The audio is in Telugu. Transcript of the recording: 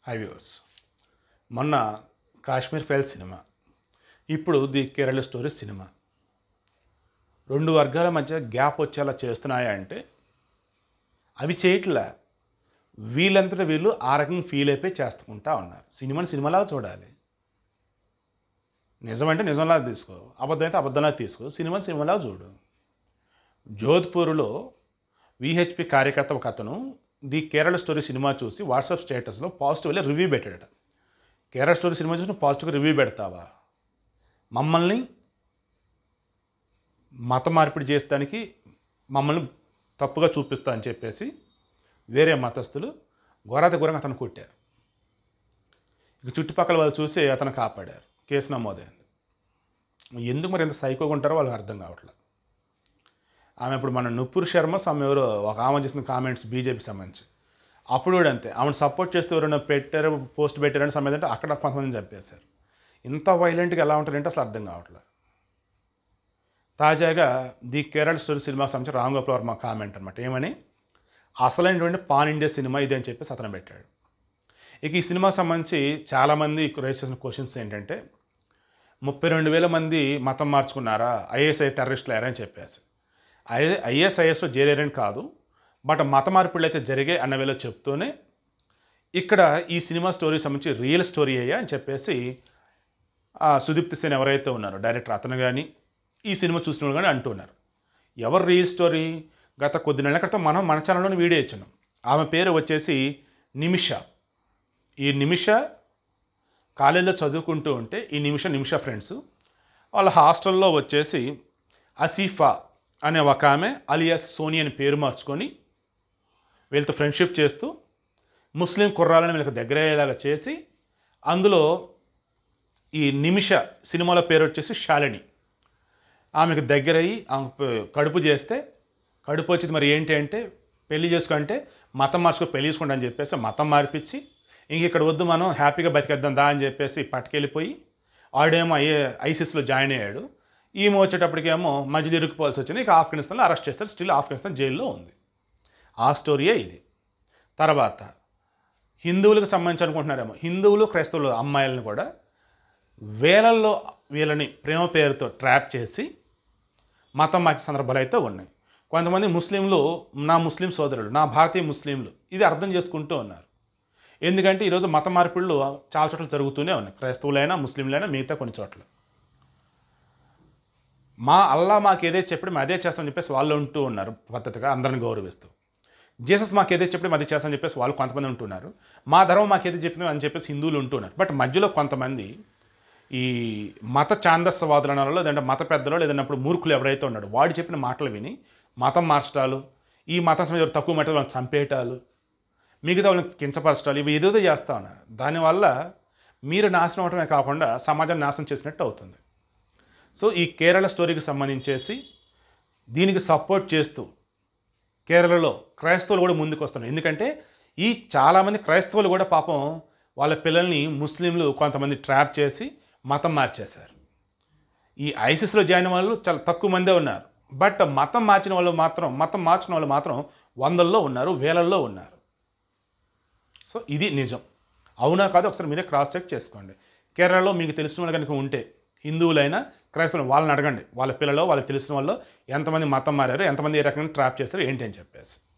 హై వ్యూవర్స్ మొన్న కాశ్మీర్ ఫైల్ సినిమా ఇప్పుడు ది కేరళ స్టోరీ సినిమా రెండు వర్గాల మధ్య గ్యాప్ వచ్చేలా చేస్తున్నాయా అంటే అవి చేయట్లా వీళ్ళంతటా వీళ్ళు ఆ రకంగా ఫీల్ అయిపోయి చేస్తుకుంటా ఉన్నారు సినిమాని సినిమాలాగా చూడాలి నిజమంటే నిజంలాగా తీసుకో అబద్ధం అయితే అబద్ధంలాగా తీసుకో సినిమాని సినిమాలాగా చూడు జోధ్పూర్లో విహెచ్పి కార్యకర్త ఒక అతను ది కేరళ స్టోరీ సినిమా చూసి వాట్సాప్ స్టేటస్లో పాజిటివ్గా రివ్యూ పెట్టాడట కేరళ స్టోరీ సినిమా చూసి నువ్వు పాజిటివ్గా రివ్యూ పెడతావా మమ్మల్ని మత మార్పిడి చేస్తానికి మమ్మల్ని తప్పుగా చూపిస్తా అని చెప్పేసి వేరే మతస్థులు ఘోరాత ఘోరంగా అతను కొట్టారు ఇక చుట్టుపక్కల వాళ్ళు చూసి అతను కాపాడారు కేసు నమోదైంది ఎందుకు మరి ఎంత సైకోగా ఉంటారో వాళ్ళకి అర్థం కావట్లేదు ఆమె ఇప్పుడు మన నుప్పూర్ శర్మ సమ్ ఎవరో ఒక ఆమె చేసిన కామెంట్స్ బీజేపీకి సంబంధించి అప్పుడు కూడా అంతే ఆమెను సపోర్ట్ చేస్తూ ఎవరైనా పెట్టారు పోస్ట్ పెట్టారని సమయం అంటే అక్కడ కొంతమందిని చంపేశారు ఇంత వైలెంట్గా ఎలా ఉంటారంటే అసలు అర్థం కావట్లేదు తాజాగా ది కేరళ స్టోరీ సినిమాకి సంబంధించి రామ్ గోపాల్ వర్మ కామెంట్ అనమాట ఏమని అసలైనటువంటి పాన్ ఇండియా సినిమా ఇది అని చెప్పేసి అతను పెట్టాడు ఇక ఈ సినిమాకి సంబంధించి చాలామంది రైస్ చేసిన క్వశ్చన్స్ ఏంటంటే ముప్పై రెండు వేల మంది మతం మార్చుకున్నారా ఐఎస్ఐ టెర్రరిస్టులు అయ్యారని చెప్పేసి ఐ ఐఎస్ఐఎస్లో చేరారని కాదు బట్ మత మార్పిళ్ళు అయితే జరిగాయి అన్న వేళ చెప్తూనే ఇక్కడ ఈ సినిమా స్టోరీ సంబంధించి రియల్ స్టోరీ అయ్యా అని చెప్పేసి ఆ సుదీప్తి సేన్ ఎవరైతే ఉన్నారో డైరెక్టర్ అతను కానీ ఈ సినిమా చూసిన వాళ్ళు కానీ అంటున్నారు ఎవరు రియల్ స్టోరీ గత కొద్ది నెలల క్రితం మనం మన ఛానల్లోనే వీడియో ఇచ్చున్నాం ఆమె పేరు వచ్చేసి నిమిష ఈ నిమిష కాలేజీలో చదువుకుంటూ ఉంటే ఈ నిమిష నిమిష ఫ్రెండ్స్ వాళ్ళ హాస్టల్లో వచ్చేసి అసీఫా అనే ఒక ఆమె అలియాస్ సోని అని పేరు మార్చుకొని వీళ్ళతో ఫ్రెండ్షిప్ చేస్తూ ముస్లిం కుర్రాలను వీళ్ళకి దగ్గర అయ్యేలాగా చేసి అందులో ఈ నిమిష సినిమాలో పేరు వచ్చేసి శాలిని ఆమెకు దగ్గరయ్యి ఆమె ప- కడుపు చేస్తే కడుపు వచ్చింది మరి ఏంటి అంటే పెళ్లి చేసుకుంటే మతం మార్చుకో పెళ్లి చేసుకోండి అని చెప్పేసి మతం మార్పించి ఇంక ఇక్కడ వద్దు మనం హ్యాపీగా బతికేద్దాం దా అని చెప్పేసి పట్టుకెళ్ళిపోయి ఆడేమో ఐఏ ఐసిస్లో జాయిన్ అయ్యాడు ఈమె వచ్చేటప్పటికేమో మధ్యలో ఇరుక్కుపోవాల్సి వచ్చింది ఇక ఆఫ్ఘనిస్తాన్లో అరెస్ట్ చేస్తారు స్టిల్ ఆఫ్ఘనిస్తాన్ జైల్లో ఉంది ఆ స్టోరీయే ఇది తర్వాత హిందువులకు సంబంధించి అనుకుంటున్నారేమో హిందువులు క్రైస్తవులు అమ్మాయిలను కూడా వేలల్లో వీళ్ళని ప్రేమ పేరుతో ట్రాప్ చేసి మతం మార్చే సందర్భాలు అయితే ఉన్నాయి కొంతమంది ముస్లింలు నా ముస్లిం సోదరులు నా భారతీయ ముస్లింలు ఇది అర్థం చేసుకుంటూ ఉన్నారు ఎందుకంటే ఈరోజు మత మార్పిళ్ళు చాలా చోట్ల జరుగుతూనే ఉన్నాయి క్రైస్తవులైనా ముస్లింలైనా మిగతా కొన్ని చోట్ల మా అల్లా మాకు ఏదైతే చెప్పి మేము అదే చేస్తామని చెప్పేసి వాళ్ళు ఉంటూ ఉన్నారు పద్ధతిగా అందరిని గౌరవిస్తూ జీసస్ మాకు ఏదైతే చెప్పి అది చేస్తామని చెప్పేసి వాళ్ళు కొంతమంది ఉంటున్నారు మా ధర్మం మాకు ఏదైతే చెప్పిందో అని చెప్పేసి హిందువులు ఉంటున్నారు బట్ మధ్యలో కొంతమంది ఈ మత ఛాందస్వాదులలో లేదంటే మత పెద్దలో లేదన్నప్పుడు మూర్ఖులు ఎవరైతే ఉన్నాడో వాడు చెప్పిన మాటలు విని మతం మార్చడాలు ఈ మతం సంబంధించి ఎవరు తక్కువ మట్టి వాళ్ళని చంపేయటాలు మిగతా వాళ్ళని కించపరచడాలు ఇవి ఏదేదో చేస్తూ ఉన్నారు దానివల్ల మీరు నాశనం అవటమే కాకుండా సమాజాన్ని నాశనం చేసినట్టు అవుతుంది సో ఈ కేరళ స్టోరీకి సంబంధించేసి దీనికి సపోర్ట్ చేస్తూ కేరళలో క్రైస్తవులు కూడా ముందుకు వస్తున్నారు ఎందుకంటే ఈ చాలామంది క్రైస్తవులు కూడా పాపం వాళ్ళ పిల్లల్ని ముస్లింలు కొంతమంది ట్రాప్ చేసి మతం మార్చేశారు ఈ ఐసిస్లో జాయిన్ అయిన వాళ్ళు చాలా తక్కువ మందే ఉన్నారు బట్ మతం మార్చిన వాళ్ళు మాత్రం మతం మార్చిన వాళ్ళు మాత్రం వందల్లో ఉన్నారు వేలల్లో ఉన్నారు సో ఇది నిజం అవునా కాదు ఒకసారి మీరే క్రాస్ చెక్ చేసుకోండి కేరళలో మీకు తెలిసిన వాళ్ళు కనుక ఉంటే హిందువులైనా క్రైస్తవులు వాళ్ళని అడగండి వాళ్ళ పిల్లలు వాళ్ళకి తెలిసిన వాళ్ళు ఎంతమంది మతం మారారు ఎంతమంది ఏ రకంగా ట్రాప్ చేశారు ఏంటి అని చెప్పేసి